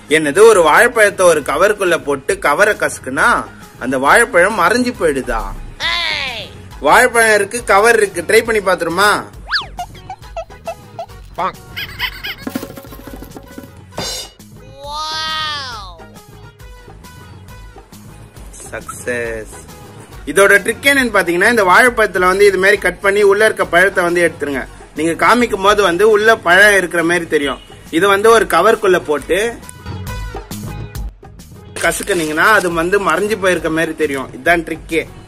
என்னது ஒரு வாழைப்பழத்தை ஒரு கவருக்குள்ள போட்டு கவரை கசுக்குனா அந்த வாழைப்பழம் மறைஞ்சு போயிடுதா வாழைப்பழம் இருக்கு கவர் இருக்கு ட்ரை பண்ணி பாத்துருமா சக்சஸ் இதோட ட்ரிக் என்னன்னு பாத்தீங்கன்னா இந்த வாழைப்பழத்துல வந்து இது மாதிரி கட் பண்ணி உள்ள இருக்க பழத்தை வந்து எடுத்துருங்க நீங்க காமிக்கும் போது வந்து உள்ள பழம் இருக்கிற மாதிரி தெரியும் இது வந்து ஒரு கவருக்குள்ள போட்டு கசுக்குனீங்கன்னா அது வந்து மறைஞ்சு போயிருக்க மாதிரி தெரியும் இதுதான் ட்ரிக்கே